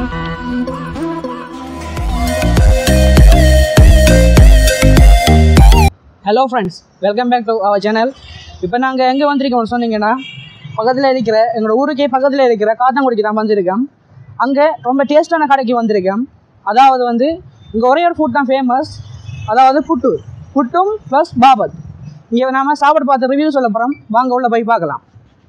Hello friends welcome back to our channel இப்போ நாங்கள் எங்கே வந்திருக்கோம் சொன்னீங்கன்னா பக்கத்தில் இருக்கிற எங்களோட ஊருக்கே பக்கத்தில் இருக்கிற காத்தாங்குடிக்கு தான் வந்திருக்கோம் அங்கே ரொம்ப டேஸ்டான கடைக்கு வந்திருக்கோம் அதாவது வந்து இங்கே ஒரே ஒரு ஃபுட் தான் ஃபேமஸ் அதாவது புட்டு புட்டும் ப்ளஸ் பாபத் இங்கே நாம சாப்பாடு பார்த்து ரிவ்யூ சொல்ல போகிறோம் வாங்க உள்ள போய் பார்க்கலாம்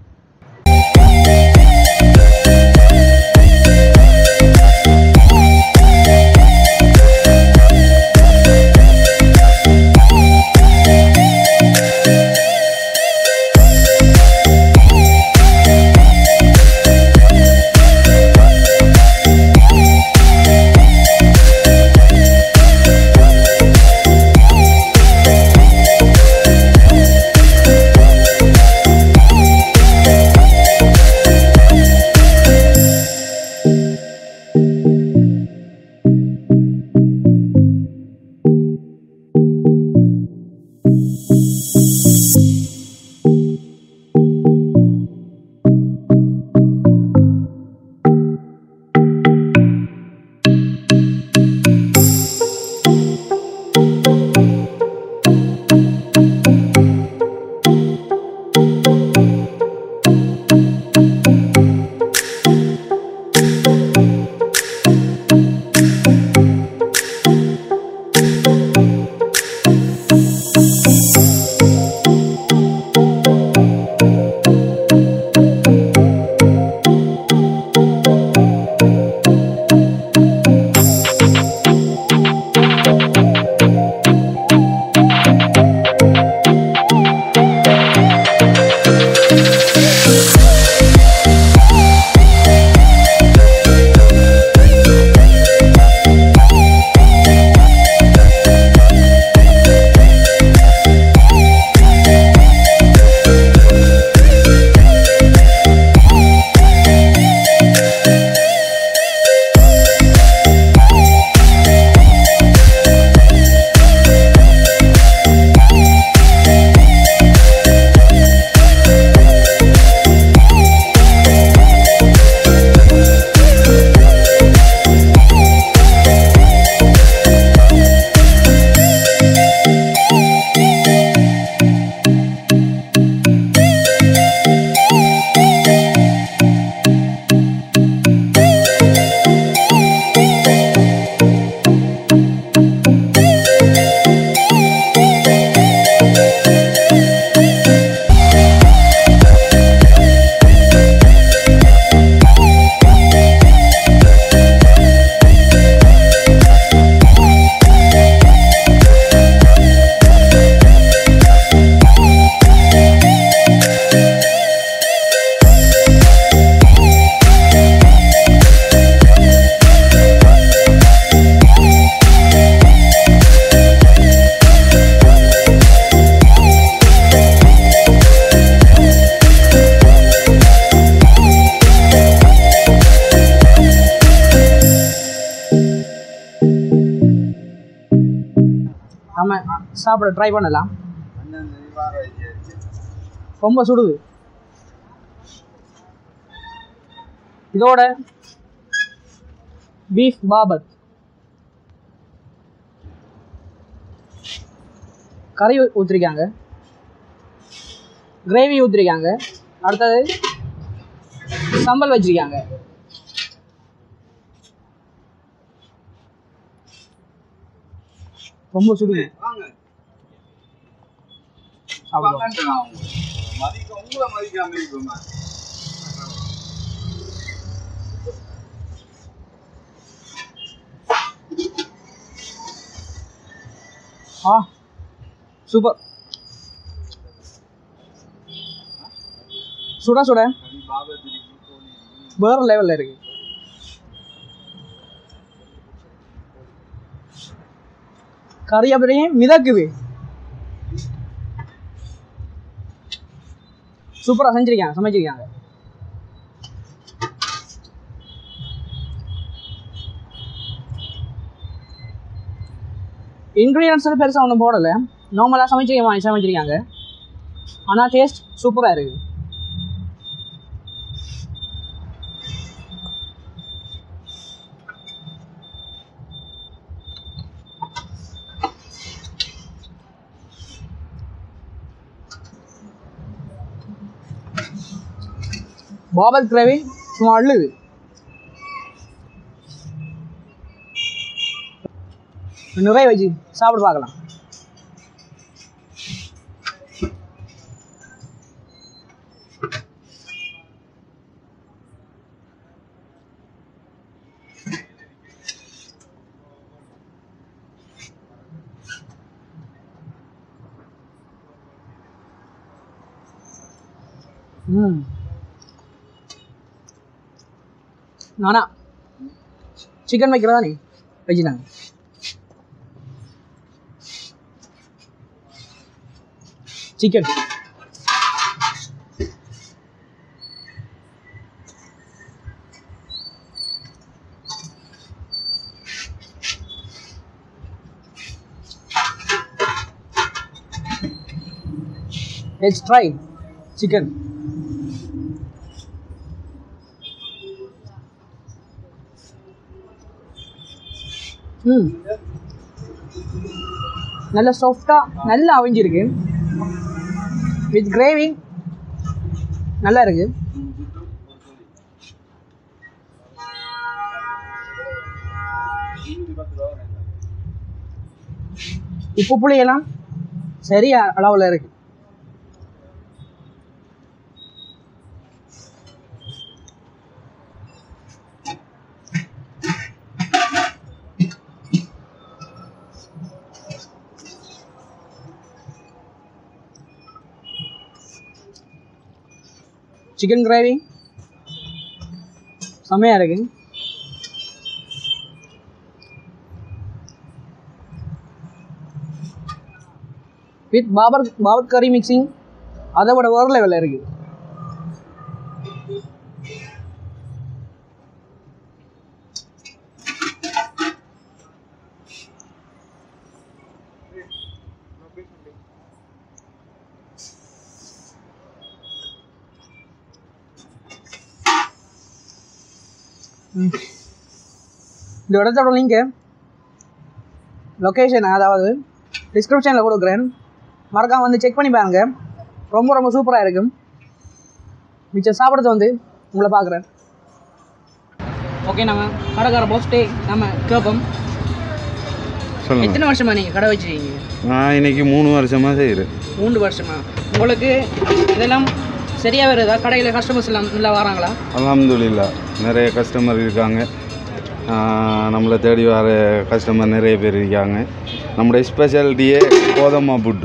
நம்ம சாப்பிட ட்ரை பண்ணலாம் ரொம்ப சுடுது இதோட பீஃப் பாபத் கறி ஊற்றிருக்காங்க கிரேவி ஊற்றிருக்காங்க அடுத்தது சம்பல் வச்சிருக்காங்க ரொம்ப சுடுது வாங்க அவ்வளோ வாங்கன்ட்டு நான் உங்களை மதிக்க உங்களை மதிக்காம இருக்குமா ஆ சூப்பர் சுட சுட வேற லெவலில் இருக்கு கறி அப்படியே மிதக்குது சூப்பராக செஞ்சிருக்காங்க சமைச்சிருக்காங்க இன்க்ரீடியன்ஸ் பெருசாக ஒன்றும் போடலை நார்மலாக சமைச்சிருக்க சமைச்சிருக்காங்க ஆனால் டேஸ்ட் சூப்பராக இருக்குது பாபல் கிரேவி சும்மா அள்ளுது நிறைய வச்சு சாப்பிட்டு பார்க்கலாம் ம் நானா சிக்கன் வைக்கிறதா நீ வச்சுட்டாங்க சிக்கன் Let's try chicken. ம் நல்ல சாஃப்டாக நல்லா அவிஞ்சிருக்கு வித் கிரேவி நல்லா இருக்கு உப்பு புளியெல்லாம் சரியா அளவில் இருக்கு சிக்கன் கிரேவி செம்மையாக இருக்கு வித் பாபர் பாபர் கறி மிக்சிங் அதை விட ஒரு லெவலில் இருக்கு ம். இந்த இடத்தோட லிங்க்கு லொக்கேஷன் அதாவது டிஸ்கிரிப்ஷனில் கொடுக்குறேன் மறக்காம வந்து செக் பண்ணி பாருங்க ரொம்ப ரொம்ப சூப்பராக இருக்கும் மிச்சம் சாப்பிட்றது வந்து உங்களை பார்க்குறேன் ஓகே நம்ம கடைக்கார போஸ்ட்டே நம்ம கேட்போம் சொல்லுங்க எத்தனை வருஷமா நீங்கள் கடை வச்சிருக்கீங்க நான் இன்னைக்கு மூணு வருஷமாக செய்கிறேன் மூன்று வருஷமா உங்களுக்கு இதெல்லாம் சரியாக வருதா கடையில் கஸ்டமர்ஸ் எல்லாம் நல்லா வராங்களா அல்ஹம்துலில்லா நிறைய கஸ்டமர் இருக்காங்க ஆஹ் நம்மளை தேடி வர கஸ்டமர் நிறைய பேர் இருக்காங்க நம்முடைய ஸ்பெஷாலிட்டியே கோதம்மா புட்டு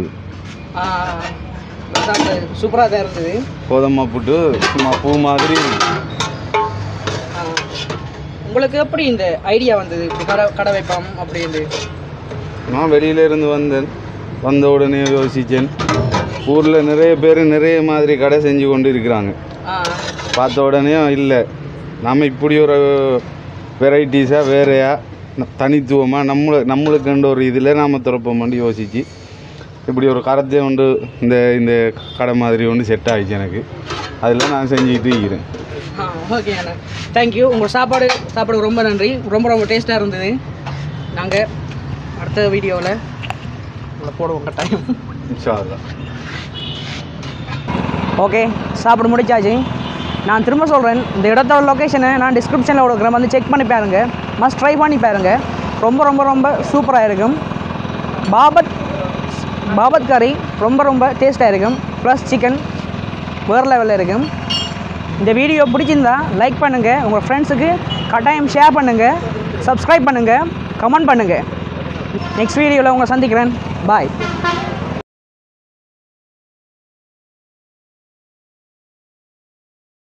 சூப்பராக தான் இருந்தது கோதம்மா புட்டு சும்மா பூ மாதிரி ஆ. உங்களுக்கு எப்படி இந்த ஐடியா வந்தது இப்படி கடை கடை வைப்போம் அப்படின்னு நான் வெளியில இருந்து வந்தேன் வந்த உடனே யோசித்தேன் ஊரில் நிறைய பேர் நிறைய மாதிரி கடை செஞ்சு கொண்டு இருக்கிறாங்க ஆ பார்த்த உடனே இல்லை நம்ம இப்படி ஒரு வெரைட்டிஸாக வேறையா ந- தனித்துவமா நம்மளு நம்மளுக்குன்ற ஒரு இதில் நாம் திறப்போமான்னு யோசித்து இப்படி ஒரு கரத்தை உண்டு இந்த இந்த கடை மாதிரி ஒன்று செட் ஆகிடுச்சு எனக்கு அதில் நான் செஞ்சுக்கிட்டு இருக்கிறேன் ஆ ஓகே அண்ணா தேங்க்யூ உங்கள் சாப்பாடு சாப்பாடு ரொம்ப நன்றி ரொம்ப ரொம்ப டேஸ்ட்டாக இருந்தது நாங்கள் அடுத்த வீடியோவில் உங்களை போடுவோம் கட்டாயம் இன்ஷா அல்லாஹ் ஓகே சாப்பிட முடிச்சாச்சு நான் திரும்ப சொல்கிறேன் இந்த இடத்தோட லொக்கேஷனை நான் டிஸ்கிரிப்ஷனில் கொடுக்குறேன் வந்து செக் பண்ணி பாருங்க மஸ்ட் ட்ரை பண்ணி பாருங்க ரொம்ப ரொம்ப ரொம்ப சூப்பராக இருக்கும் பாபத் பாபத் கறி ரொம்ப ரொம்ப டேஸ்ட்டாக இருக்கும் ப்ளஸ் சிக்கன் வேறு லெவலில் இருக்கும் இந்த வீடியோ பிடிச்சிருந்தா லைக் பண்ணுங்கள் உங்கள் ஃப்ரெண்ட்ஸுக்கு கட்டாயம் ஷேர் பண்ணுங்கள் சப்ஸ்கிரைப் பண்ணுங்கள் கமெண்ட் பண்ணுங்கள் நெக்ஸ்ட் வீடியோவில் உங்களை சந்திக்கிறேன் பாய்